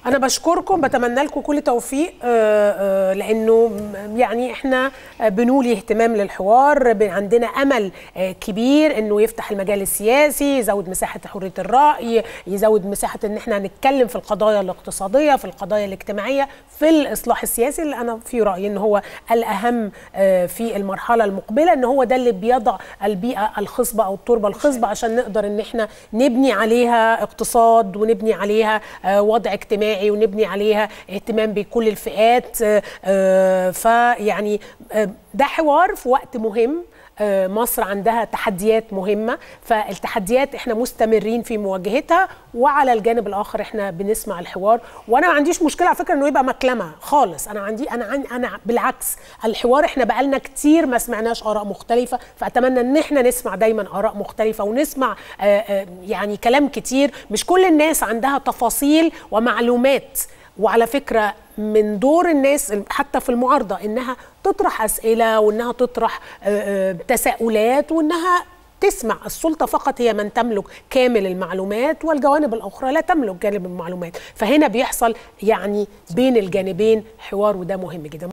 انا بشكركم بتمنى لكم كل توفيق آه، آه، لانه م- يعني احنا آه، بنولي اهتمام للحوار ب- عندنا امل آه، كبير انه يفتح المجال السياسي يزود مساحه حريه الراي يزود مساحه ان احنا نتكلم في القضايا الاقتصاديه في القضايا الاجتماعيه في الاصلاح السياسي اللي انا في رايي ان هو الاهم آه، في المرحله المقبله ان هو ده اللي بيضع البيئه الخصبه او التربه الخصبه عشان نقدر ان احنا نبني عليها اقتصاد ونبني عليها آه، وضع اجتماعي ونبني عليها اهتمام بكل الفئات آه، آه، فيعني آه، ده حوار في وقت مهم آه، مصر عندها تحديات مهمة فالتحديات احنا مستمرين في مواجهتها وعلى الجانب الآخر احنا بنسمع الحوار وانا ما عنديش مشكلة على فكرة انه يبقى مكلمة خالص انا عندي انا عندي انا بالعكس الحوار احنا بقالنا كتير ما سمعناش آراء مختلفة فأتمنى ان احنا نسمع دايما آراء مختلفة ونسمع آه، آه، يعني كلام كتير مش كل الناس عندها تفاصيل ومعلومات وعلى فكرة من دور الناس حتى في المعارضة إنها تطرح أسئلة وإنها تطرح آه، آه، تساؤلات وإنها تسمع السلطة فقط هي من تملك كامل المعلومات والجوانب الأخرى لا تملك جانب المعلومات فهنا بيحصل يعني بين الجانبين حوار وده مهم جدا